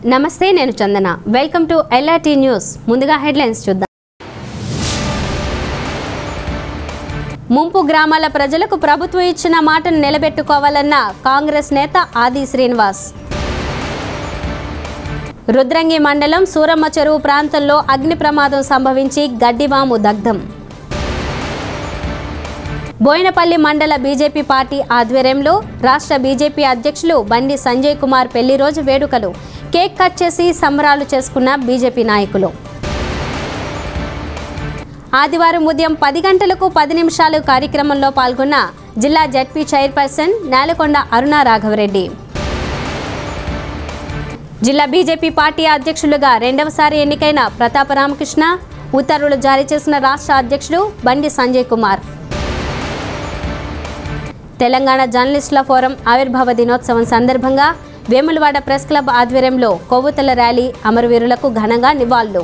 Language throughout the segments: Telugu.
నమస్తే నేను Chandana welcome to LRT news ముందుగా హెడ్లైన్స్ చూద్దాం ముంపు గ్రామాల ప్రజలకు ప్రభుత్వం ఇచ్చిన మాటను నిలబెట్టుకోవాలన్న కాంగ్రెస్ నేత ఆది శ్రీనివాస్ రుద్రంగి మండలం సూరమ్మ చెరువు ప్రాంతంలో అగ్ని ప్రమాదం సంభవించి గడ్డివాము దగ్ధం బోయినపల్లి మండల బీజేపీ పార్టీ ఆధ్వర్యంలో రాష్ట్ర బీజేపీ అధ్యక్షులు బండి సంజయ్ కుమార్ పెళ్లి రోజు వేడుకలు కేక్ కట్ చేసి సంబరాలు చేసుకున్న బీజేపీ నాయకులు ఆదివారం ఉదయం పది గంటలకు పది నిమిషాలు కార్యక్రమంలో పాల్గొన్న జిల్లా జడ్పీ చైర్పర్సన్ నేలకొండ అరుణ రాఘవరెడ్డి జిల్లా బీజేపీ పార్టీ అధ్యక్షులుగా రెండవసారి ఎన్నికైన ప్రతాప రామకృష్ణ ఉత్తర్వులు జారీ చేసిన రాష్ట్ర అధ్యక్షుడు బండి సంజయ్ కుమార్ తెలంగాణ జర్నలిస్టుల ఫోరం ఆవిర్భావ దినోత్సవం సందర్భంగా వేములవాడ ప్రెస్ క్లబ్ ఆధ్వర్యంలో కొవ్వొత్తుల ర్యాలీ అమరవీరులకు ఘనంగా నివాళులు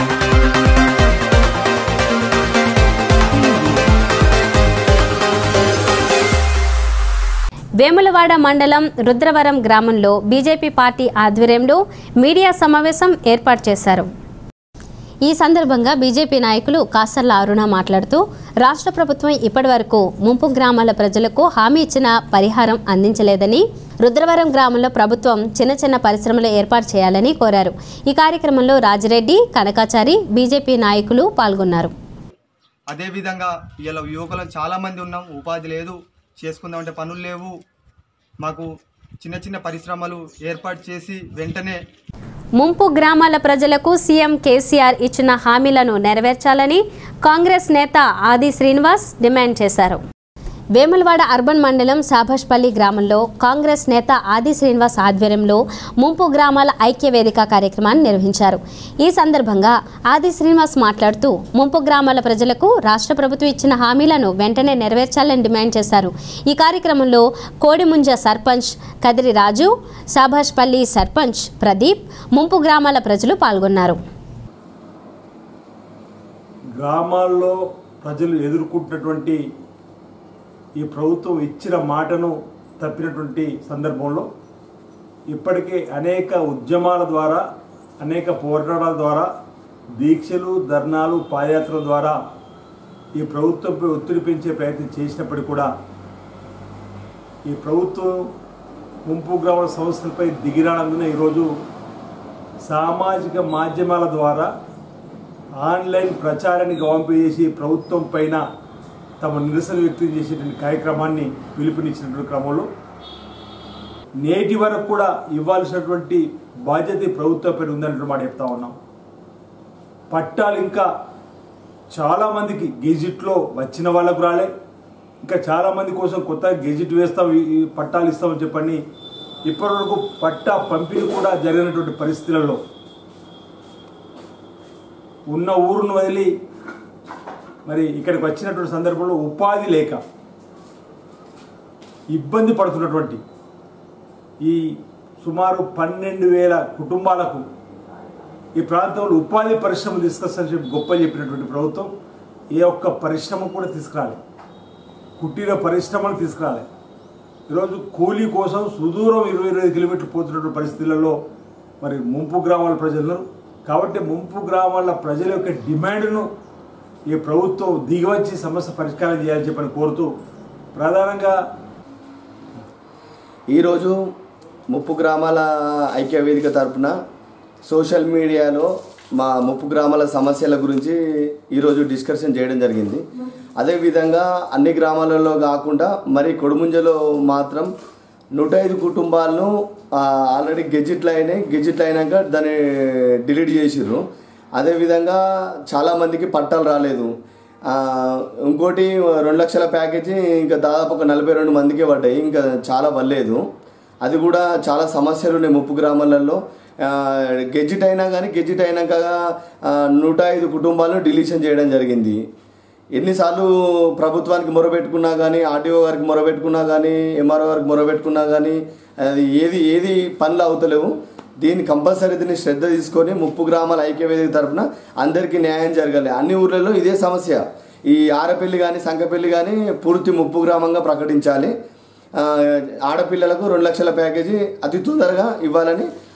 వేములవాడ మండలం రుద్రవరం గ్రామంలో బీజేపీ పార్టీ ఆధ్వర్యంలో మీడియా సమావేశం ఏర్పాటు చేశారు ఈ సందర్భంగా బీజేపీ నాయకులు కాసర్ల అరుణ మాట్లాడుతూ రాష్ట్ర ప్రభుత్వం ఇప్పటివరకు ముంపు గ్రామాల ప్రజలకు హామీ ఇచ్చిన పరిహారం అందించలేదని రుద్రవరం గ్రామంలో ప్రభుత్వం చిన్న చిన్న పరిశ్రమలు ఏర్పాటు చేయాలని కోరారు ఈ కార్యక్రమంలో రాజిరెడ్డి కనకాచారి బీజేపీ నాయకులు పాల్గొన్నారు అదేవిధంగా ఇలా యువకులు చాలామంది ఉన్నాం ఉపాధి లేదు చేసుకుందామంటే పనులు లేవు మాకు చిన్న చిన్న పరిశ్రమలు ఏర్పాటు చేసి వెంటనే ముంపు గ్రామాల ప్రజలకు సీఎం కేసీఆర్ ఇచ్చిన హామీలను నెరవేర్చాలని కాంగ్రెస్ నేత ఆది శ్రీనివాస్ డిమాండ్ చేశారు వేములవాడ అర్బన్ మండలం సాభాష్పల్లి గ్రామంలో కాంగ్రెస్ నేత ఆది శ్రీనివాస్ ఆధ్వర్యంలో ముంపు గ్రామాల ఐక్య వేదిక కార్యక్రమాన్ని నిర్వహించారు ఈ సందర్భంగా ఆది శ్రీనివాస్ మాట్లాడుతూ ముంపు గ్రామాల ప్రజలకు రాష్ట్ర ప్రభుత్వం ఇచ్చిన హామీలను వెంటనే నెరవేర్చాలని డిమాండ్ చేశారు ఈ కార్యక్రమంలో కోడిముంజ సర్పంచ్ కదిరి రాజు సాభాష్పల్లి సర్పంచ్ ప్రదీప్ ముంపు గ్రామాల ప్రజలు పాల్గొన్నారు గ్రామాల్లో ప్రజలు ఎదుర్కొంటున్నటువంటి ఈ ప్రభుత్వం ఇచ్చిన మాటను తప్పినటువంటి సందర్భంలో ఇప్పటికే అనేక ఉద్యమాల ద్వారా అనేక పోరాటాల ద్వారా దీక్షలు ధర్నాలు పాదయాత్రల ద్వారా ఈ ప్రభుత్వంపై ఒత్తిడి పెంచే ప్రయత్నం చేసినప్పటికీ కూడా ఈ ప్రభుత్వం ముంపు గ్రామాల సమస్యలపై దిగిరానందున ఈరోజు సామాజిక మాధ్యమాల ద్వారా ఆన్లైన్ ప్రచారాన్ని గవంపజేసి ప్రభుత్వం పైన తమ నిరసన వ్యక్తం చేసేటువంటి కార్యక్రమాన్ని పిలుపునిచ్చినటువంటి క్రమంలో నేటి వరకు కూడా ఇవ్వాల్సినటువంటి బాధ్యత ఈ ప్రభుత్వం పైన ఉందన్నట్టు మాట చెప్తా ఉన్నాం పట్టాలు ఇంకా చాలామందికి గెజిట్లో వచ్చిన వాళ్ళకు రాలే ఇంకా చాలామంది కోసం కొత్త గెజిట్ వేస్తాం ఈ- ఈ పట్టాలు ఇస్తామని చెప్పని ఇప్పటివరకు పట్టా పంపిణీ కూడా జరిగినటువంటి పరిస్థితులలో ఉన్న ఊరును వదిలి మరి ఇక్కడికి వచ్చినటువంటి సందర్భంలో ఉపాధి లేక ఇబ్బంది పడుతున్నటువంటి ఈ సుమారు పన్నెండు వేల కుటుంబాలకు ఈ ప్రాంతంలో ఉపాధి పరిశ్రమలు తీసుకొస్తానని చెప్పి గొప్ప చెప్పినటువంటి ప్రభుత్వం ఏ ఒక్క పరిశ్రమ కూడా తీసుకురాలి కుటీర పరిశ్రమలు తీసుకురాలి ఈరోజు కూలీ కోసం సుదూరం ఇరవై ఇరవై ఐదు కిలోమీటర్లు పోతున్నటువంటి పరిస్థితులలో మరి ముంపు గ్రామాల ప్రజలను కాబట్టి ముంపు గ్రామాల ప్రజల యొక్క డిమాండ్ను ఈ ప్రభుత్వం దిగివచ్చి సమస్య పరిష్కారం చేయాలని చెప్పని కోరుతూ ప్రధానంగా ఈరోజు ముప్పు గ్రామాల ఐక్య వేదిక తరపున సోషల్ మీడియాలో మా ముప్పు గ్రామాల సమస్యల గురించి ఈరోజు డిస్కషన్ చేయడం జరిగింది అదేవిధంగా అన్ని గ్రామాలలో కాకుండా మరి కొడుముంజలో మాత్రం నూట ఐదు కుటుంబాలను ఆ, ఆల్రెడీ గెజిట్లు అయినాయి గెజిట్లు అయినాక దాన్ని డిలీట్ చేసిర్రు అదేవిధంగా చాలామందికి పట్టాలు రాలేదు ఆ, ఇంకోటి రెండు లక్షల ప్యాకేజీ ఇంకా దాదాపు ఒక నలభై రెండు మందికే పడ్డాయి ఇంకా చాలా పర్లేదు అది కూడా చాలా సమస్యలు ఉన్నాయి ముప్పు గ్రామాలలో ఆ, గెజిట్ అయినా కానీ గెజిట్ అయినాక ఆ, నూట ఐదు కుటుంబాలను డిలీషన్ చేయడం జరిగింది ఎన్నిసార్లు ప్రభుత్వానికి మొరబెట్టుకున్నా కానీ ఆర్టీఓ గారికి మొరబెట్టుకున్నా కానీ ఎంఆర్ఓ గారికి మొరబెట్టుకున్నా కానీ అది ఏది ఏది పనులు అవుతలేవు దీన్ని కంపల్సరీ దీన్ని శ్రద్ధ తీసుకొని ముప్పు గ్రామాల ఐక్యవేదిక తరపున అందరికీ న్యాయం జరగాలి అన్ని ఊర్లలో ఇదే సమస్య ఈ ఆరపల్లి కానీ సంకపల్లి కానీ పూర్తి ముప్పు గ్రామంగా ప్రకటించాలి ఆ, ఆడపిల్లలకు రెండు లక్షల ప్యాకేజీ అతి తొందరగా ఇవ్వాలని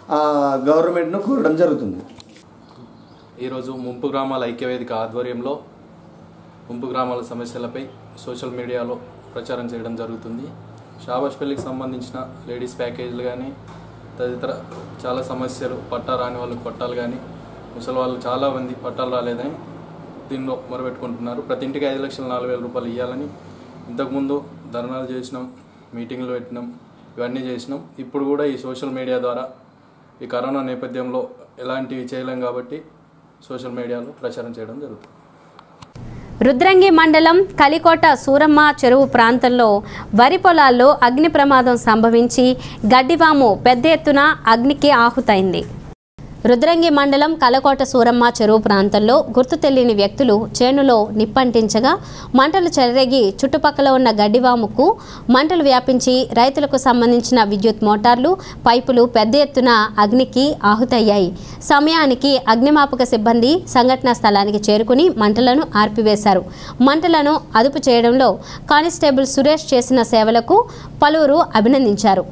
ఆ, గవర్నమెంట్ను కోరడం జరుగుతుంది ఈరోజు ముంపు గ్రామాల ఐక్యవేదిక ఆధ్వర్యంలో ముంపు గ్రామాల సమస్యలపై సోషల్ మీడియాలో ప్రచారం చేయడం జరుగుతుంది షాబాష్పల్లికి సంబంధించిన లేడీస్ ప్యాకేజీలు కానీ తదితర చాలా సమస్యలు పట్టా రాని వాళ్ళకి పట్టాలు కానీ ముసలి వాళ్ళు చాలా మంది పట్టాలు రాలేదని దీనిలో మొరబెట్టుకుంటున్నారు ప్రతి ఇంటికి ఐదు లక్షల నాలుగు వేల రూపాయలు ఇవ్వాలని ఇంతకుముందు ధర్నాలు చేసినాం మీటింగ్లు పెట్టినాం ఇవన్నీ చేసినాం ఇప్పుడు కూడా ఈ సోషల్ మీడియా ద్వారా ఈ కరోనా నేపథ్యంలో ఎలాంటివి చేయలేం కాబట్టి సోషల్ మీడియాలో ప్రచారం చేయడం జరుగుతుంది రుద్రంగి మండలం కలికోట సూరమ్మ చెరువు ప్రాంతంలో వరి పొలాల్లో అగ్ని ప్రమాదం సంభవించి గడ్డివాము పెద్ద ఎత్తున అగ్నికి ఆహుతైంది రుద్రంగి మండలం కలకోట సూరమ్మ చెరువు ప్రాంతంలో గుర్తు తెలియని వ్యక్తులు చేనులో నిప్పంటించగా మంటలు చెలరేగి చుట్టుపక్కల ఉన్న గడ్డివాముకు మంటలు వ్యాపించి రైతులకు సంబంధించిన విద్యుత్ మోటార్లు పైపులు పెద్ద ఎత్తున అగ్నికి ఆహుతయ్యాయి సమయానికి అగ్నిమాపక సిబ్బంది సంఘటనా స్థలానికి చేరుకుని మంటలను ఆర్పివేశారు మంటలను అదుపు చేయడంలో కానిస్టేబుల్ సురేష్ చేసిన సేవలకు పలువురు అభినందించారు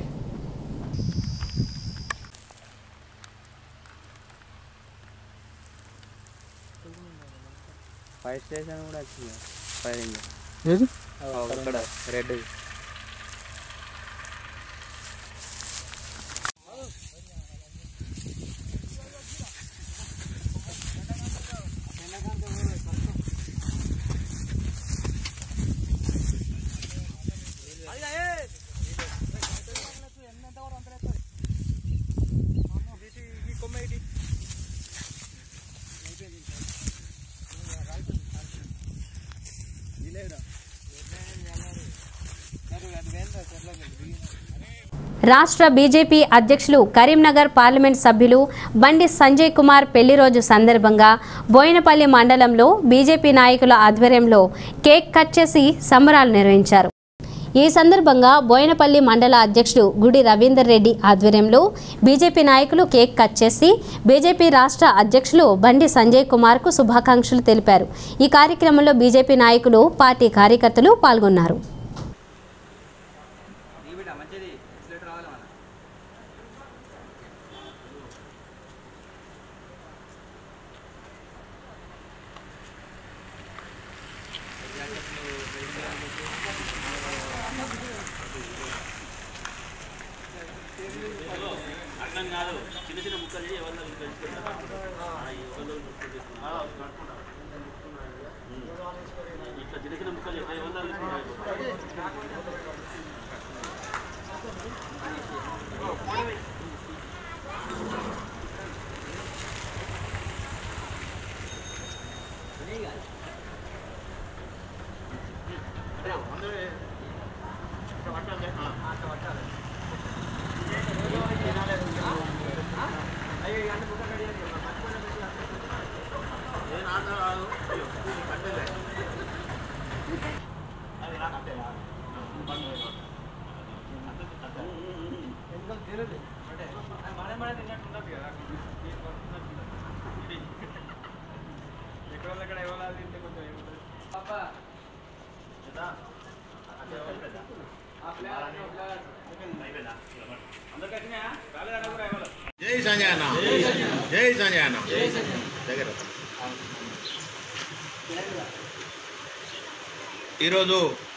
ఫైర్ స్టేషన్ కూడా వచ్చింది ఫైరింగ్ ఏది అక్కడ రెడ్ రాష్ట్ర బీజేపీ అధ్యక్షులు కరీంనగర్ పార్లమెంట్ సభ్యులు బండి సంజయ్ కుమార్ పెళ్లి రోజు సందర్భంగా బోయినపల్లి మండలంలో బీజేపీ నాయకుల ఆధ్వర్యంలో కేక్ కట్ చేసి సంబరాలు నిర్వహించారు ఈ సందర్భంగా బోయినపల్లి మండల అధ్యక్షుడు గుడి రవీందర్ రెడ్డి ఆధ్వర్యంలో బీజేపీ నాయకులు కేక్ కట్ చేసి బీజేపీ రాష్ట్ర అధ్యక్షులు బండి సంజయ్ కుమార్కు శుభాకాంక్షలు తెలిపారు ఈ కార్యక్రమంలో బీజేపీ నాయకులు పార్టీ కార్యకర్తలు పాల్గొన్నారు జై సంజయన జై సంజయన దగ్గర ఈరోజు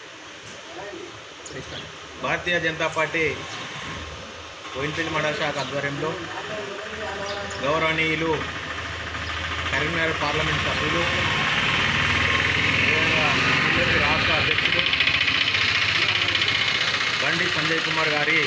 భారతీయ జనతా పార్టీ బోయినపల్లి మండల శాఖ ఆధ్వర్యంలో గౌరవనీయులు కరీంనగర్ పార్లమెంట్ సభ్యులు అదేవిధంగా బీజేపీ రాష్ట్ర అధ్యక్షులు బండి సంజయ్ కుమార్ గారి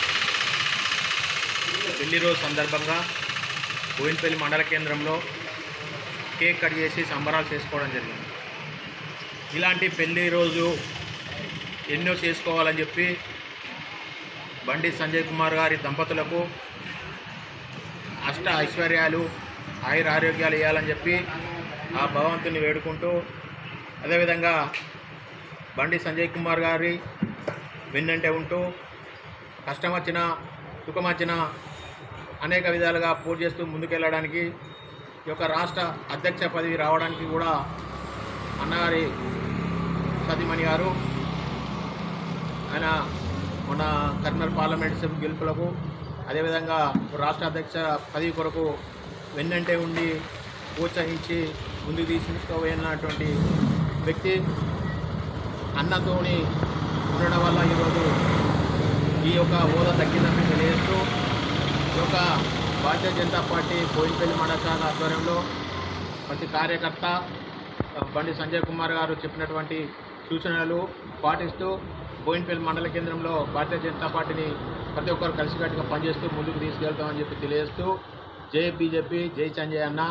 పెళ్లి రోజు సందర్భంగా బోయినపల్లి మండల కేంద్రంలో కేక్ కట్ చేసి సంబరాలు చేసుకోవడం జరిగింది ఇలాంటి పెళ్లి రోజు ఎన్నో చేసుకోవాలని చెప్పి బండి సంజయ్ కుమార్ గారి దంపతులకు అష్ట ఐశ్వర్యాలు ఆయుర ఆరోగ్యాలు ఇవ్వాలని చెప్పి ఆ భగవంతుని వేడుకుంటూ అదేవిధంగా బండి సంజయ్ కుమార్ గారి వెన్నంటే ఉంటూ కష్టం వచ్చినా సుఖం వచ్చినా అనేక విధాలుగా పోటీ చేస్తూ ముందుకెళ్ళడానికి ఈ యొక్క రాష్ట్ర అధ్యక్ష పదవి రావడానికి కూడా అన్నగారి సతీమణి గారు ఆయన మన కర్నూలు పార్లమెంట్ సభ్యు గెలుపులకు అదేవిధంగా రాష్ట్ర అధ్యక్ష పదవి కొరకు వెన్నంటే ఉండి ప్రోత్సహించి ముందుకు తీసుకుపోయినటువంటి వ్యక్తి అన్నతోని ఉండడం వల్ల ఈరోజు ఈ యొక్క హోదా తగ్గిందని తెలియజేస్తూ ఈ యొక్క భారతీయ జనతా పార్టీ బోయినపల్లి మండల ఆధ్వర్యంలో ప్రతి కార్యకర్త ఆ, బండి సంజయ్ కుమార్ గారు చెప్పినటువంటి సూచనలు పాటిస్తూ బోయినపల్లి మండల కేంద్రంలో భారతీయ జనతా పార్టీని ప్రతి ఒక్కరు కలిసికట్టుగా పనిచేస్తూ ముందుకు తీసుకెళ్తామని చెప్పి తెలియజేస్తూ జై బీజేపీ జై సంజయ్ అన్న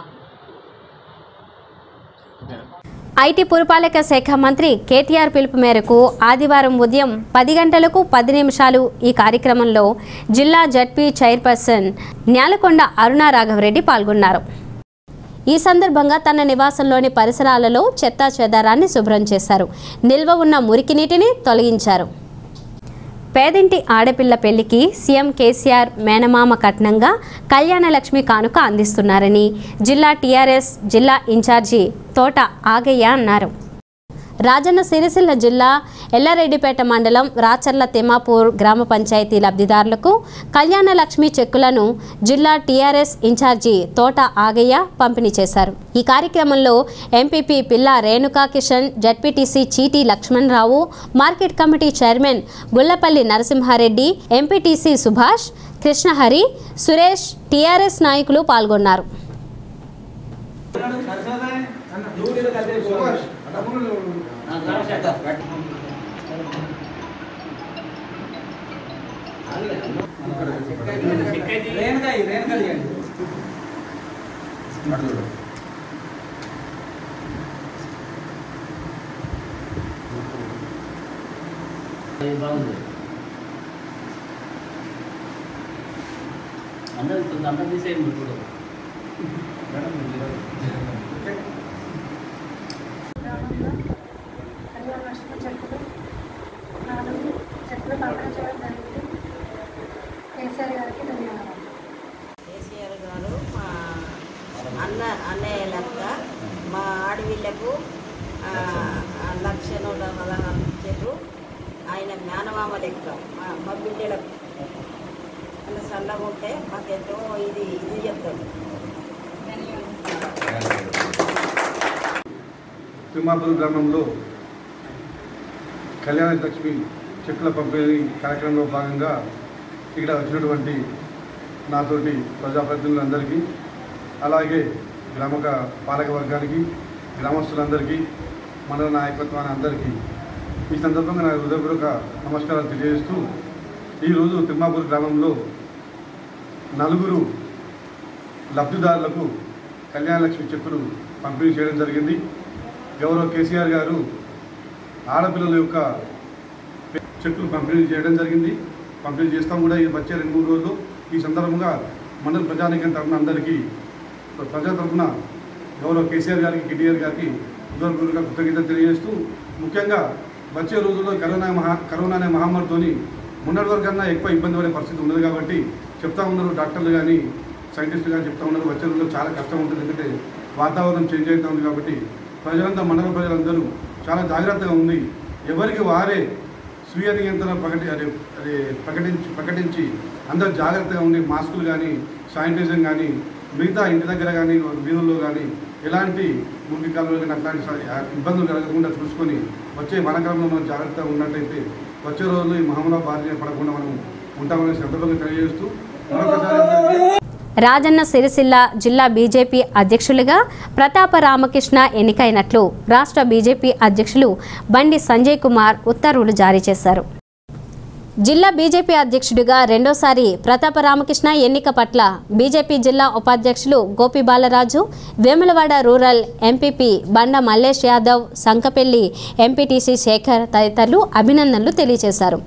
ఐటీ పురపాలక శాఖ మంత్రి కేటీఆర్ పిలుపు మేరకు ఆదివారం ఉదయం పది గంటలకు పది నిమిషాలు ఈ కార్యక్రమంలో జిల్లా జడ్పీ చైర్పర్సన్ న్యాలకొండ అరుణ రాఘవరెడ్డి పాల్గొన్నారు ఈ సందర్భంగా తన నివాసంలోని పరిసరాలలో చెత్తా చెదారాన్ని శుభ్రం చేశారు నిల్వ ఉన్న మురికి నీటిని తొలగించారు పేదింటి ఆడపిల్ల పెళ్లికి సీఎం కేసీఆర్ మేనమామ కట్నంగా కళ్యాణలక్ష్మి కానుక అందిస్తున్నారని జిల్లా టీఆర్ఎస్ జిల్లా ఇన్ఛార్జి తోట ఆగయ్య అన్నారు రాజన్న సిరిసిల్ల జిల్లా ఎల్లారెడ్డిపేట మండలం రాచర్ల తిమ్మాపూర్ గ్రామ పంచాయతీ లబ్ధిదారులకు కళ్యాణ లక్ష్మి చెక్కులను జిల్లా టీఆర్ఎస్ ఇన్ఛార్జి తోట ఆగయ్య పంపిణీ చేశారు ఈ కార్యక్రమంలో ఎంపీపీ పిల్లా Renuka Kishan ZPTC Chiti Lakshmanarao market committee chairman Gullapalli Narasimhareddy MPTC Subhash Krishnahari Suresh TRS నాయకులు పాల్గొన్నారు అందరూ అందరూ తీసేయండి ఇప్పుడు కళ్యాణ లక్ష్మి చెక్కులు నాలుగు చెక్కులు పంపిణీ చేయడం జరిగింది కేసీఆర్ గారికి ధన్యవాదాలు కేసీఆర్ గారు మా అన్న అన్నయ్య లెక్క మా ఆడవిళ్ళకు ఆ, ఆ లక్షలు పదహారు ఇచ్చారు ఆయన జ్ఞానమామ లెక్క మా మా బిడ్డలకు అలా చల్లగా ఉంటే మాకెంతో ఇది ఇది చెప్తాడు తిమ్మాపూర్ గ్రామంలో కళ్యాణ లక్ష్మి చెక్కుల పంపిణీ కార్యక్రమంలో భాగంగా ఇక్కడ వచ్చినటువంటి నాతోటి ప్రజాప్రతినిధులందరికీ అలాగే గ్రామ పాలక వర్గానికి గ్రామస్తులందరికీ మండల నాయకత్వాన్ని అందరికీ ఈ సందర్భంగా నా హృదయపూర్వక నమస్కారాలు తెలియజేస్తూ ఈరోజు తిమ్మాపూర్ గ్రామంలో నలుగురు లబ్ధిదారులకు కళ్యాణలక్ష్మి చెక్కులు పంపిణీ చేయడం జరిగింది గౌరవ కేసీఆర్ గారు ఆడపిల్లల యొక్క చెక్కులు పంపిణీ చేయడం జరిగింది పంపిణీ చేస్తాం కూడా ఈ వచ్చే రెండు మూడు రోజులు ఈ సందర్భంగా మండల ప్రజానికం తరఫున అందరికీ ప్రజల తరఫున గౌరవ కేసీఆర్ గారికి కేటీఆర్ గారికి హృదయపూర్వక కృతజ్ఞత తెలియజేస్తూ ముఖ్యంగా వచ్చే రోజుల్లో కరోనా మహా కరోనా అనే మహమ్మారితోని మొన్నటి వరకు కన్నా ఎక్కువ ఇబ్బంది పడే పరిస్థితి ఉన్నది కాబట్టి చెప్తా ఉన్నారు డాక్టర్లు కానీ సైంటిస్టులు కానీ చెప్తా ఉన్నారు వచ్చే రోజుల్లో చాలా కష్టం ఉంటుంది ఎందుకంటే వాతావరణం చేంజ్ అవుతా ఉంది కాబట్టి ప్రజలంతా మండల ప్రజలందరూ చాలా జాగ్రత్తగా ఉంది ఎవరికి వారే స్వీయ నియంత్రణ ప్రకటి అదే అదే ప్రకటించి ప్రకటించి అందరూ జాగ్రత్తగా ఉండి మాస్కులు కానీ శానిటైజర్ కానీ మిగతా ఇంటి దగ్గర కానీ వీధుల్లో కానీ ఎలాంటి మురికి కాలువలు కానీ అట్లాంటి స- ఇబ్బందులు కలగకుండా చూసుకొని వచ్చే వనకాలంలో మనం జాగ్రత్తగా ఉన్నట్టయితే వచ్చే రోజుల్లో ఈ మహమ్మారి బారిన పడకుండా మనం ఉంటామనే సందర్భంగా తెలియజేస్తూ మరొకసారి అందరికీ రాజన్న సిరిసిల్ల జిల్లా బీజేపీ అధ్యక్షులుగా ప్రతాప రామకృష్ణ ఎన్నికైనట్లు రాష్ట్ర బీజేపీ అధ్యక్షులు బండి సంజయ్ కుమార్ ఉత్తర్వులు జారీ చేశారు జిల్లా బీజేపీ అధ్యక్షుడిగా రెండోసారి ప్రతాప రామకృష్ణ ఎన్నిక పట్ల బీజేపీ జిల్లా ఉపాధ్యక్షులు Gopi Balaraju Vemulawada rural MPP Banda Mallesh Yadav Sankapelli MPTC Shekar తదితరులు అభినందనలు తెలియజేశారు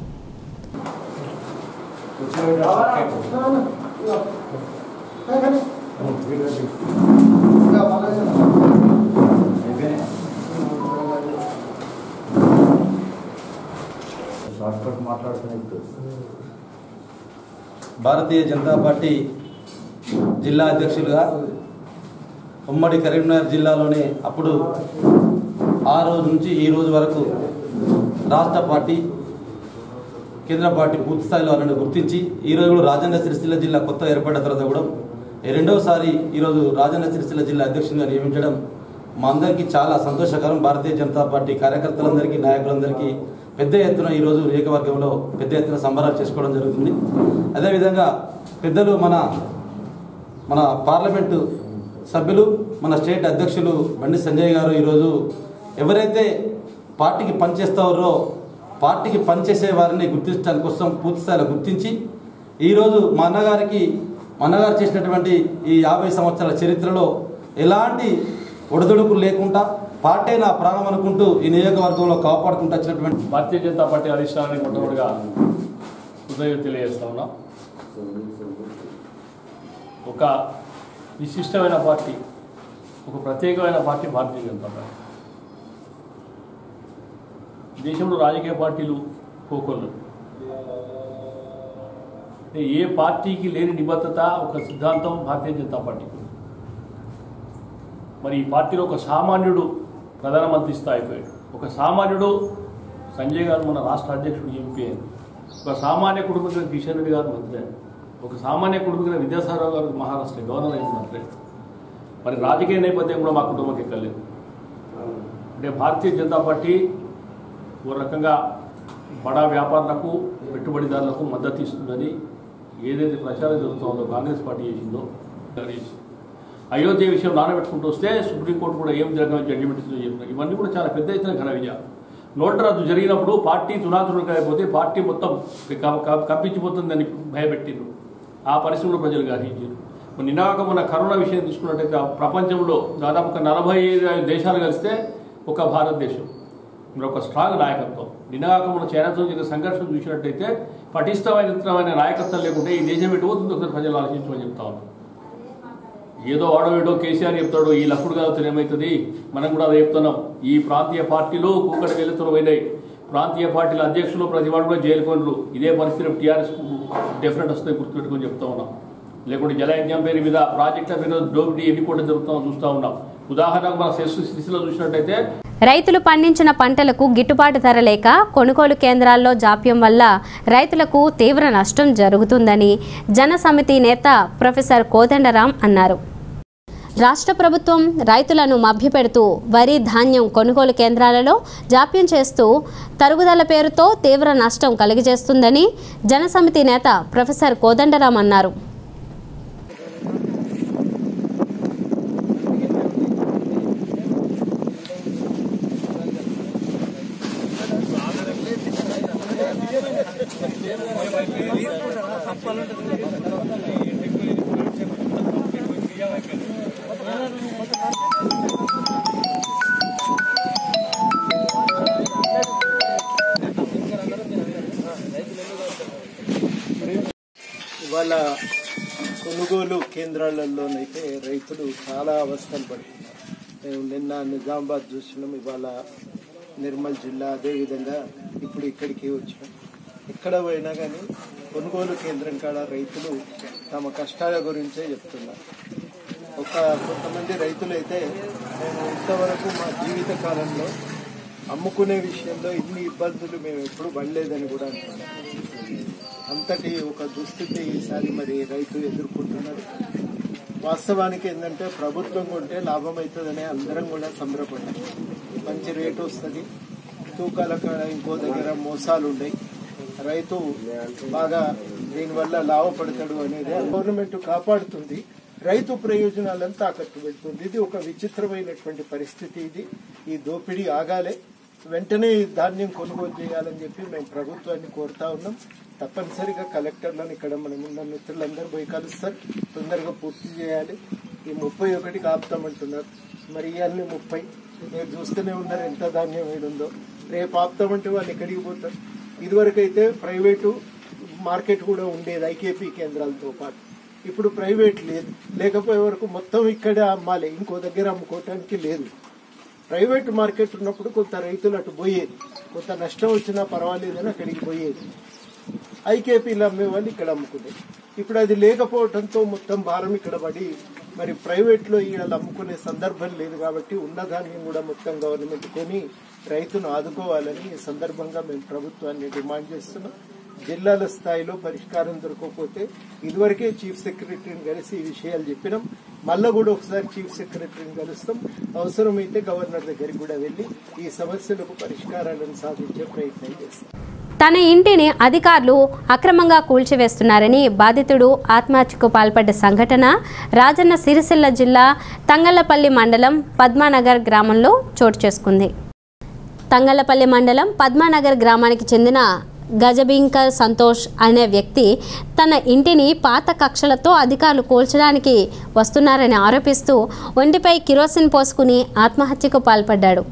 భారతీయ జనతా పార్టీ జిల్లా అధ్యక్షులుగా ఉమ్మడి కరీంనగర్ జిల్లాలోనే అప్పుడు ఆ రోజు నుంచి ఈ రోజు వరకు రాష్ట్ర పార్టీ కేంద్ర పార్టీ పూర్తి స్థాయిలో వాళ్ళని గుర్తించి ఈ రోజు కూడా రాజన్న సిరిసిల్ల జిల్లా కొత్త ఏర్పడిన తర్వాత కూడా ఈ రెండవసారి ఈరోజు రాజన్న సిరిసిల్ల జిల్లా అధ్యక్షునిగా నియమించడం మా అందరికీ చాలా సంతోషకరం భారతీయ జనతా పార్టీ కార్యకర్తలందరికీ నాయకులందరికీ పెద్ద ఎత్తున ఈరోజు నియోజకవర్గంలో పెద్ద ఎత్తున సంబరాలు చేసుకోవడం జరుగుతుంది అదేవిధంగా పెద్దలు మన మన పార్లమెంటు సభ్యులు మన స్టేట్ అధ్యక్షులు బండి సంజయ్ గారు ఈరోజు ఎవరైతే పార్టీకి పనిచేస్తారో పార్టీకి పనిచేసే వారిని గుర్తించడానికి కోసం పూర్తి స్థాయిలో గుర్తించి ఈరోజు మా అన్నగారికి మా అన్నగారు చేసినటువంటి ఈ యాభై సంవత్సరాల చరిత్రలో ఎలాంటి ఒడిదుడుకులు లేకుండా పార్టీ నా ప్రాణం అనుకుంటూ ఈ నియోజకవర్గంలో కాపాడుకుంటూ వచ్చినటువంటి భారతీయ జనతా పార్టీ అధిష్టానానికి మొట్టమొదటిగా హృదయం తెలియజేస్తా ఉన్నాం ఒక విశిష్టమైన పార్టీ ఒక ప్రత్యేకమైన పార్టీ భారతీయ జనతా పార్టీ దేశంలో రాజకీయ పార్టీలు కోకొల్లు అంటే ఏ పార్టీకి లేని నిబద్ధత ఒక సిద్ధాంతం భారతీయ జనతా పార్టీకి ఉంది. మరి ఈ పార్టీలో ఒక సామాన్యుడు ప్రధానమంత్రి స్థాయి అయిపోయాడు ఒక సామాన్యుడు సంజయ్ గారు మన రాష్ట్ర అధ్యక్షుడు ఎంపీ అయ్యారు ఒక సామాన్య కుటుంబం కిషన్ రెడ్డి గారు మంత్రి అయ్యారు ఒక సామాన్య కుటుంబం విద్యాసాగర్ గారు మహారాష్ట్ర గవర్నర్ అయిన మంత్రి అయ్యారు మరి రాజకీయ నేపథ్యం కూడా మా కుటుంబంకి ఎక్కలేదు అంటే భారతీయ జనతా పార్టీ ఓ రకంగా బడా వ్యాపారులకు పెట్టుబడిదారులకు మద్దతు ఇస్తుందని ఏదైతే ప్రచారం జరుగుతుందో కాంగ్రెస్ పార్టీ చేసిందో చేసింది. అయోధ్య విషయం నానబెట్టుకుంటూ వస్తే సుప్రీంకోర్టు కూడా ఏం జరగని జడ్జిమెంట్ ఇస్తుందో చెప్పినారు ఇవన్నీ కూడా చాలా పెద్ద ఎత్తున ఘన విజయాలు నోట్ల రద్దు జరిగినప్పుడు పార్టీ తునాతునక అయిపోతే పార్టీ మొత్తం క- క- కంపించిపోతుందని భయపెట్టిండ్రు ఆ పరిస్థితుల్లో ప్రజలు గ్రహించారు మరి నినాక మన కరోనా విషయం తీసుకున్నట్టయితే ఆ ప్రపంచంలో దాదాపు ఒక నలభై ఐదు దేశాలు కలిస్తే ఒక భారతదేశం మరి ఒక స్ట్రాంగ్ నాయకత్వం నినాక మన చైనాతో జరిగిన సంఘర్షణ చూసినట్టయితే పటిష్టమైన నాయకత్వం లేకుంటే ఈ దేశం ఎటు పోతుందో ఒకసారి ప్రజలు ఆలోచించమని చెప్తా ఉన్నాం ఏదో వాడో ఏడో కేసీఆర్ చెప్తాడు ఈ లఫుడు కాదు ఏమవుతుంది మనం కూడా అదే చెప్తున్నాం ఈ ప్రాంతీయ పార్టీలు కూకటి వెళ్తున్న పోయినాయి ప్రాంతీయ పార్టీల అధ్యక్షులు ప్రతి వాడు కూడా జైలు కొనరు ఇదే పరిస్థితి టీఆర్ఎస్ డెఫినెట్ వస్తుంది గుర్తుపెట్టుకొని చెప్తా ఉన్నాం లేకుంటే జలయజ్ఞం పేరు మీద ప్రాజెక్టుల మీద డోబిటీ ఎన్ని కోట్లు జరుగుతామో చూస్తూ ఉన్నాం ఉదాహరణకు మన సెస్ స్థితిలో చూసినట్టయితే రైతులు పండించిన పంటలకు గిట్టుబాటు ధర లేక కొనుగోలు కేంద్రాల్లో జాప్యం వల్ల రైతులకు తీవ్ర నష్టం జరుగుతుందని జనసమితి నేత ప్రొఫెసర్ కోదండరాం అన్నారు రాష్ట్ర ప్రభుత్వం రైతులను మభ్యపెడుతూ వరి ధాన్యం కొనుగోలు కేంద్రాలలో జాప్యం చేస్తూ తరుగుదల పేరుతో తీవ్ర నష్టం కలిగజేస్తుందని జనసమితి నేత ప్రొఫెసర్ కోదండరాం అన్నారు ఇవాళ కొనుగోలు కేంద్రాలలోనైతే రైతులు చాలా అవస్థలు పడుతున్నారు మేము నిన్న నిజామాబాద్ చూసినాం ఇవాళ నిర్మల్ జిల్లా అదేవిధంగా ఇప్పుడు ఇక్కడికి వచ్చినాం ఎక్కడ పోయినా కానీ కొనుగోలు కేంద్రం కాడ రైతులు తమ కష్టాల గురించే చెప్తున్నారు ఒక కొంతమంది రైతులైతే మేము ఇంతవరకు మా జీవిత కాలంలో అమ్ముకునే విషయంలో ఇన్ని ఇబ్బందులు మేము ఎప్పుడు పడలేదని కూడా అంటున్నాం అంతటి ఒక దుస్థితి ఈసారి మరి రైతు ఎదుర్కొంటున్నారు వాస్తవానికి ఏంటంటే ప్రభుత్వం కొంటే లాభం అవుతుందని అందరం కూడా సంబరపడ్డాం మంచి రేటు వస్తుంది తూకాల కాడ ఇంకో దగ్గర మోసాలు ఉన్నాయి రైతు బాగా దీనివల్ల లాభపడతాడు అనేది గవర్నమెంట్ కాపాడుతుంది రైతు ప్రయోజనాలను తాకట్టు పెడుతుంది ఇది ఒక విచిత్రమైనటువంటి పరిస్థితి ఇది ఈ దోపిడీ ఆగాలే వెంటనే ఈ ధాన్యం కొనుగోలు చేయాలని చెప్పి మేము ప్రభుత్వాన్ని కోరుతా ఉన్నాం తప్పనిసరిగా కలెక్టర్లను ఇక్కడ మనం ఉన్న మిత్రులందరూ పోయి కలుస్తారు తొందరగా పూర్తి చేయాలి ఈ ముప్పై ఒకటికి ఆపుతామంటున్నారు మరి ఇవన్నీ ముప్పై మీరు చూస్తూనే ఉన్నారు ఎంత ధాన్యం ఏడుందో రేపు ఆపుతామంటే వాళ్ళు ఎక్కడికి పోతారు ఇదివరకైతే ప్రైవేటు మార్కెట్ కూడా ఉండేది ఐకేపీ కేంద్రాలతో పాటు ఇప్పుడు ప్రైవేట్ లేదు లేకపోయే వరకు మొత్తం ఇక్కడే అమ్మాలి ఇంకో దగ్గర అమ్ముకోవటానికి లేదు ప్రైవేట్ మార్కెట్ ఉన్నప్పుడు కొంత రైతులు అటు పోయేది కొంత నష్టం వచ్చినా పర్వాలేదని అక్కడికి పోయేది ఐకేపీలు అమ్మే వాళ్ళు ఇక్కడ అమ్ముకునేది ఇప్పుడు అది లేకపోవడంతో మొత్తం భారం ఇక్కడ పడి మరి ప్రైవేట్లో వీళ్ళు అమ్ముకునే సందర్భం లేదు కాబట్టి ఉన్న ధాన్యం కూడా మొత్తం గవర్నమెంట్ కొని రైతును ఆదుకోవాలని ఈ సందర్భంగా మేము ప్రభుత్వాన్ని డిమాండ్ చేస్తున్నాం జిల్లాల స్థాయిలో పరిష్కారం దొరకకపోతే ఇదివరకే చీఫ్ సెక్రటరీని కలిసి ఈ విషయాలు చెప్పినాం మళ్ళా కూడా ఒకసారి చీఫ్ సెక్రటరీని కలుస్తాం అవసరమైతే గవర్నర్ దగ్గరికి కూడా వెళ్లి ఈ సమస్యలకు పరిష్కారాలను సాధించే ప్రయత్నం చేస్తాం తన ఇంటిని అధికారులు అక్రమంగా కూల్చివేస్తున్నారని బాధితుడు ఆత్మహత్యకు పాల్పడ్డ సంఘటన రాజన్న సిరిసిల్ల జిల్లా తంగళ్లపల్లి మండలం పద్మానగర్ గ్రామంలో చోటు చేసుకుంది తంగళ్లపల్లి మండలం పద్మానగర్ గ్రామానికి చెందిన గజబింకర్ సంతోష్ అనే వ్యక్తి తన ఇంటిని పాత కక్షలతో అధికారులు కూల్చడానికి వస్తున్నారని ఆరోపిస్తూ ఒంటిపై కిరోసిన్ పోసుకుని ఆత్మహత్యకు పాల్పడ్డాడు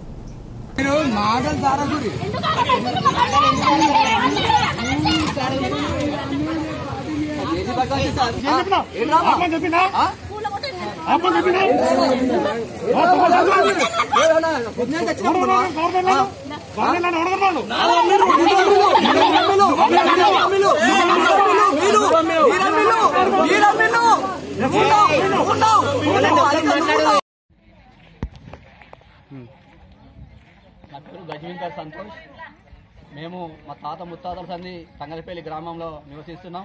నా పేరు గజవింకర్ సంతోష్ మేము మా తాత ముత్తాతల సంది తంగలపల్లి గ్రామంలో నివసిస్తున్నాం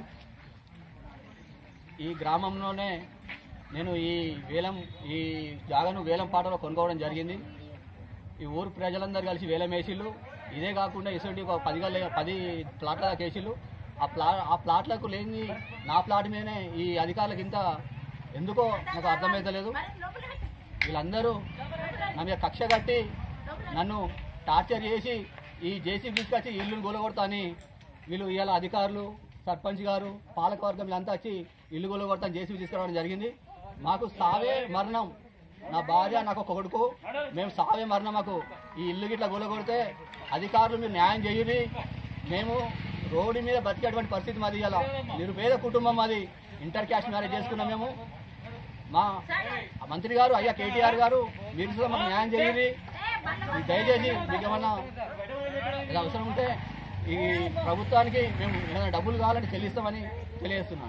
ఈ గ్రామంలోనే నేను ఈ వేలం ఈ జాగను వేలం పాటలో కొనుక్కోవడం జరిగింది ఈ ఊరు ప్రజలందరూ కలిసి వేలం వేసిళ్ళు ఇదే కాకుండా ఇటువంటి ఒక పది గల పది ప్లాట్ల కేసులు ఆ ప్లా ఆ ప్లాట్లకు లేని నా ప్లాట్ మీదనే ఈ అధికారులకు ఇంత ఎందుకో నాకు అర్థమవుతలేదు వీళ్ళందరూ నా మీద కక్ష కట్టి నన్ను టార్చర్ చేసి ఈ జేసీబీ తీసుకొచ్చి ఇల్లును గొలగొడతా అని వీళ్ళు ఇవాళ అధికారులు సర్పంచ్ గారు పాలకవర్గం వీళ్ళంతా వచ్చి ఇల్లు గొలగొడతా జేసీబీ తీసుకురావడం జరిగింది మాకు సావే మరణం నా భార్య నాకు ఒక కొడుకు మేము సావే మరణం మాకు ఈ ఇల్లు గిట్ల గొలగొడితే అధికారులు మీరు న్యాయం చేయని మేము రోడ్డు మీద బతికేటువంటి పరిస్థితి మాది ఇలా నిరుపేద కుటుంబం మాది ఇంటర్ క్యాస్ట్ మ్యారేజ్ చేసుకున్నాం మేము మా మంత్రి గారు అయ్యా కేటీఆర్ గారు మీరు కూడా మాకు న్యాయం చేయండి ఈ దయచేసి మీకు ఏమన్నా ఇలా అవసరం ఉంటే ఈ ప్రభుత్వానికి మేము ఏమైనా డబ్బులు కావాలంటే చెల్లిస్తామని తెలియజేస్తున్నాను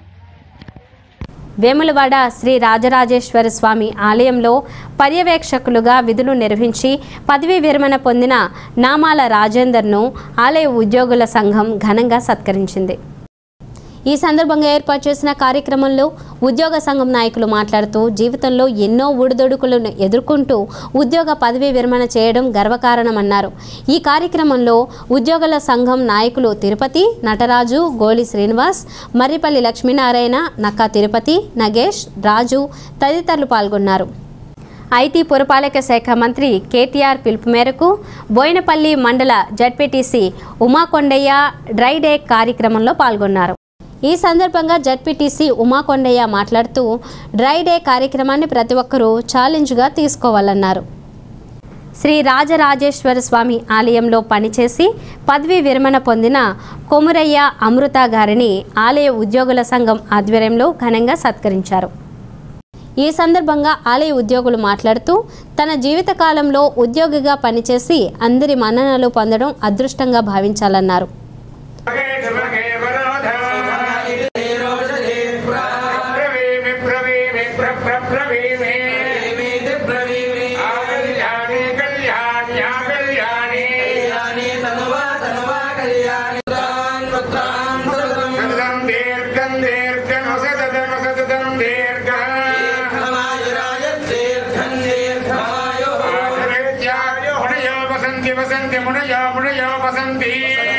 వేములవాడ శ్రీ రాజరాజేశ్వర స్వామి ఆలయంలో పర్యవేక్షకులుగా విధులు నిర్వహించి పదవీ విరమణ పొందిన నామాల రాజేందర్ను ఆలయ ఉద్యోగుల సంఘం ఘనంగా సత్కరించింది ఈ సందర్భంగా ఏర్పాటు చేసిన కార్యక్రమంలో ఉద్యోగ సంఘం నాయకులు మాట్లాడుతూ జీవితంలో ఎన్నో ఒడిదొడుకులను ఎదుర్కొంటూ ఉద్యోగ పదవీ విరమణ చేయడం గర్వకారణమన్నారు ఈ కార్యక్రమంలో ఉద్యోగుల సంఘం నాయకులు తిరుపతి నటరాజు గోలి శ్రీనివాస్ మర్రిపల్లి లక్ష్మీనారాయణ నక్కా తిరుపతి నగేష్ రాజు తదితరులు పాల్గొన్నారు ఐటీ పురపాలక శాఖ మంత్రి కేటీఆర్ పిలుపు మేరకు బోయినపల్లి మండల జడ్పీటీసీ ఉమాకొండయ్య డ్రై డే కార్యక్రమంలో పాల్గొన్నారు ఈ సందర్భంగా జడ్పీటీసీ ఉమాకొండయ్య మాట్లాడుతూ డ్రై డే కార్యక్రమాన్ని ప్రతి ఒక్కరూ ఛాలెంజ్గా తీసుకోవాలన్నారు శ్రీ రాజరాజేశ్వర స్వామి ఆలయంలో పనిచేసి పదవీ విరమణ పొందిన కొమురయ్య అమృత గారిని ఆలయ ఉద్యోగుల సంఘం ఆధ్వర్యంలో ఘనంగా సత్కరించారు ఈ సందర్భంగా ఆలయ ఉద్యోగులు మాట్లాడుతూ తన జీవితకాలంలో ఉద్యోగిగా పనిచేసి అందరి మన్ననలు పొందడం అదృష్టంగా భావించాలన్నారు వసంతి వసంతి మునయో మునయో వసంతి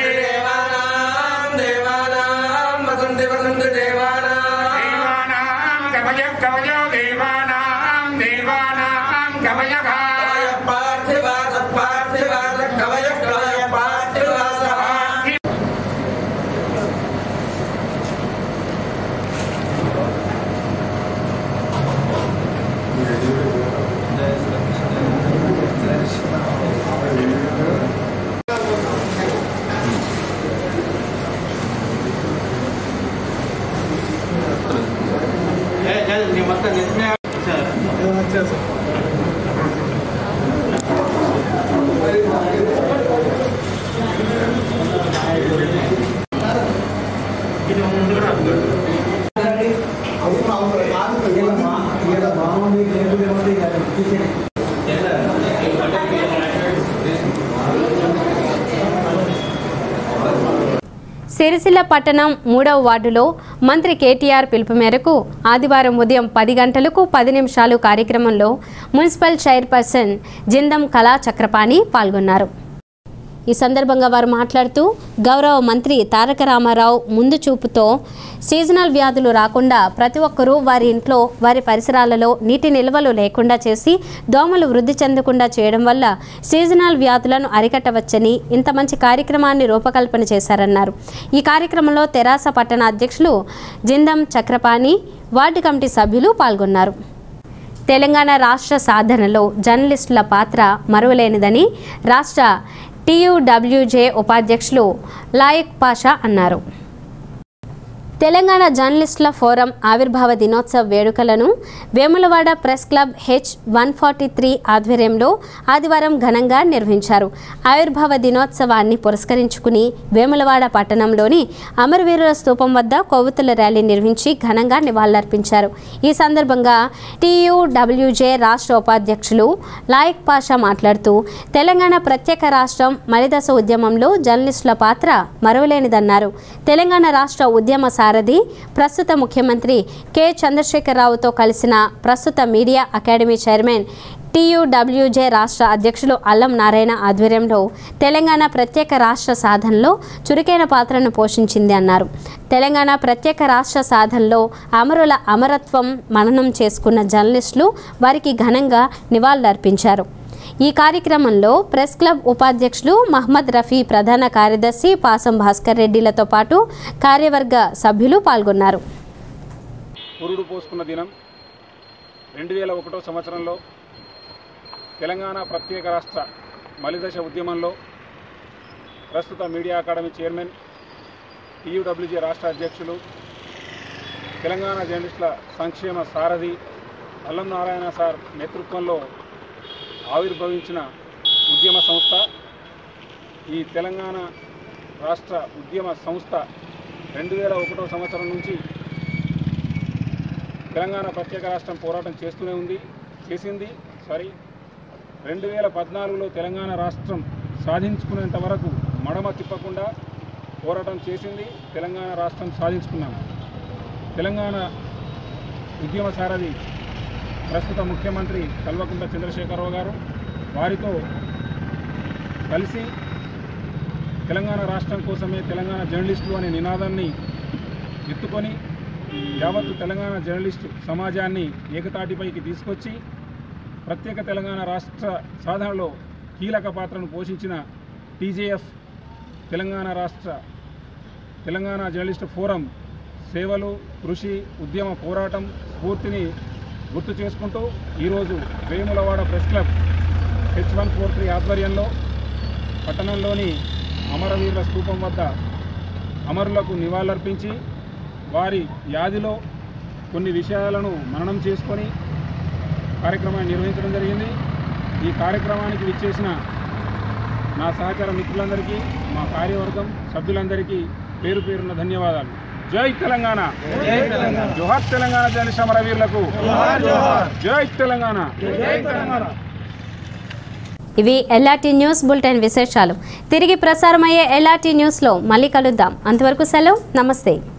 దేవానాం వసంతి వసంతి దేవానాం కవయ కవయ దేవానాం దేవానాం కవయ పార్థివాస పార్థివాస కవయ కవయ పార్థివాస సిరిసిల్ల పట్టణం మూడవ వార్డులో మంత్రి కేటీఆర్ పిలుపు మేరకు ఆదివారం ఉదయం పది గంటలకు పది నిమిషాలు కార్యక్రమంలో మున్సిపల్ చైర్పర్సన్ జిందం కళా చక్రపాణి పాల్గొన్నారు ఈ సందర్భంగా వారు మాట్లాడుతూ గౌరవ మంత్రి తారక రామారావు ముందు చూపుతో సీజనల్ వ్యాధులు రాకుండా ప్రతి ఒక్కరూ వారి ఇంట్లో వారి పరిసరాలలో నీటి నిల్వలు లేకుండా చేసి దోమలు వృద్ధి చెందకుండా చేయడం వల్ల సీజనల్ వ్యాధులను అరికట్టవచ్చని ఇంత మంచి కార్యక్రమాన్ని రూపకల్పన చేశారన్నారు ఈ కార్యక్రమంలో తెరాస పట్టణ అధ్యక్షులు జిందం చక్రపాణి వార్డు కమిటీ సభ్యులు పాల్గొన్నారు తెలంగాణ రాష్ట్ర సాధనలో జర్నలిస్టుల పాత్ర మరువలేనిదని రాష్ట్ర టీయూడబ్ల్యూజే ఉపాధ్యక్షులు లాయక్ పాషా అన్నారు తెలంగాణ జర్నలిస్టుల ఫోరం ఆవిర్భావ దినోత్సవ వేడుకలను Vemulawada press club H one forty three ఆధ్వర్యంలో ఆదివారం ఘనంగా నిర్వహించారు ఆవిర్భావ దినోత్సవాన్ని పురస్కరించుకుని వేములవాడ పట్టణంలోని అమరవీరుల స్తూపం వద్ద కొవ్వొత్తుల ర్యాలీ నిర్వహించి ఘనంగా నివాళులర్పించారు ఈ సందర్భంగా టీయూడబ్ల్యూజే రాష్ట్ర ఉపాధ్యక్షులు లాయక్ పాషా మాట్లాడుతూ తెలంగాణ ప్రత్యేక రాష్ట్రం మలిదశ ఉద్యమంలో జర్నలిస్టుల పాత్ర మరువలేనిదన్నారు తెలంగాణ రాష్ట్ర ఉద్యమ సారథి ప్రస్తుత ముఖ్యమంత్రి కె చంద్రశేఖరరావుతో కలిసిన ప్రస్తుత మీడియా అకాడమీ చైర్మన్ టీయూడబ్ల్యూజే రాష్ట్ర అధ్యక్షులు అల్లం నారాయణ ఆధ్వర్యంలో తెలంగాణ ప్రత్యేక రాష్ట్ర సాధనలో చురుకైన పాత్రను పోషించింది అన్నారు తెలంగాణ ప్రత్యేక రాష్ట్ర సాధనలో అమరుల అమరత్వం మననం చేసుకున్న జర్నలిస్టులు వారికి ఘనంగా నివాళులర్పించారు ఈ కార్యక్రమంలో ప్రెస్ క్లబ్ ఉపాధ్యక్షులు మహమ్మద్ రఫీ ప్రధాన కార్యదర్శి పాసం భాస్కర్ రెడ్డిలతో పాటు కార్యవర్గ సభ్యులు పాల్గొన్నారు పురుడు పోసుకున్న దినం రెండు వేల ఒకటో సంవత్సరంలో తెలంగాణ ప్రత్యేక రాష్ట్ర మలిదశ ఉద్యమంలో ప్రస్తుత మీడియా అకాడమీ చైర్మన్ టీయూడబ్ల్యూజీ రాష్ట్ర అధ్యక్షులు తెలంగాణ జర్నలిస్టుల సంక్షేమ సారథి అల్లం నారాయణ సార్ నేతృత్వంలో ఆవిర్భవించిన ఉద్యమ సంస్థ ఈ తెలంగాణ రాష్ట్ర ఉద్యమ సంస్థ రెండు వేల ఒకటో సంవత్సరం నుంచి తెలంగాణ ప్రత్యేక రాష్ట్రం పోరాటం చేస్తూనే ఉంది చేసింది సారీ రెండు వేల పద్నాలుగులో తెలంగాణ రాష్ట్రం సాధించుకునేంత వరకు మడమ తిప్పకుండా పోరాటం చేసింది తెలంగాణ రాష్ట్రం సాధించుకున్నాం తెలంగాణ ఉద్యమ సారథి ప్రస్తుత ముఖ్యమంత్రి కల్వకుంట్ల చంద్రశేఖరరావు గారు వారితో కలిసి తెలంగాణ రాష్ట్రం కోసమే తెలంగాణ జర్నలిస్టులు అనే నినాదాన్ని ఎత్తుకొని యావత్తు తెలంగాణ జర్నలిస్టు సమాజాన్ని ఏకతాటిపైకి తీసుకొచ్చి ప్రత్యేక తెలంగాణ రాష్ట్ర సాధనలో కీలక పాత్రను పోషించిన టీజేఎఫ్ తెలంగాణ రాష్ట్ర తెలంగాణ జర్నలిస్టు ఫోరం సేవలు కృషి ఉద్యమ పోరాటం స్ఫూర్తిని గుర్తు చేసుకుంటూ ఈరోజు Vemulawada press club H one four three ఆధ్వర్యంలో పట్టణంలోని అమరవీరుల స్తూపం వద్ద అమరులకు నివాళులర్పించి వారి వ్యాధిలో కొన్ని విషయాలను మననం చేసుకొని కార్యక్రమాన్ని నిర్వహించడం జరిగింది ఈ కార్యక్రమానికి విచ్చేసిన నా సహచర మిత్రులందరికీ మా కార్యవర్గం సభ్యులందరికీ పేరు పేరున ధన్యవాదాలు జై తెలంగాణ జోహార్ తెలంగాణ జర్నలిస్ట్ అమరవీరులకు జై తెలంగాణ ఇవి ఎల్ఆర్టీ న్యూస్ బులెటిన్ విశేషాలు తిరిగి ప్రసారమయ్యే ఎల్ఆర్టీ న్యూస్లో మళ్ళీ కలుద్దాం అంతవరకు సెలవు నమస్తే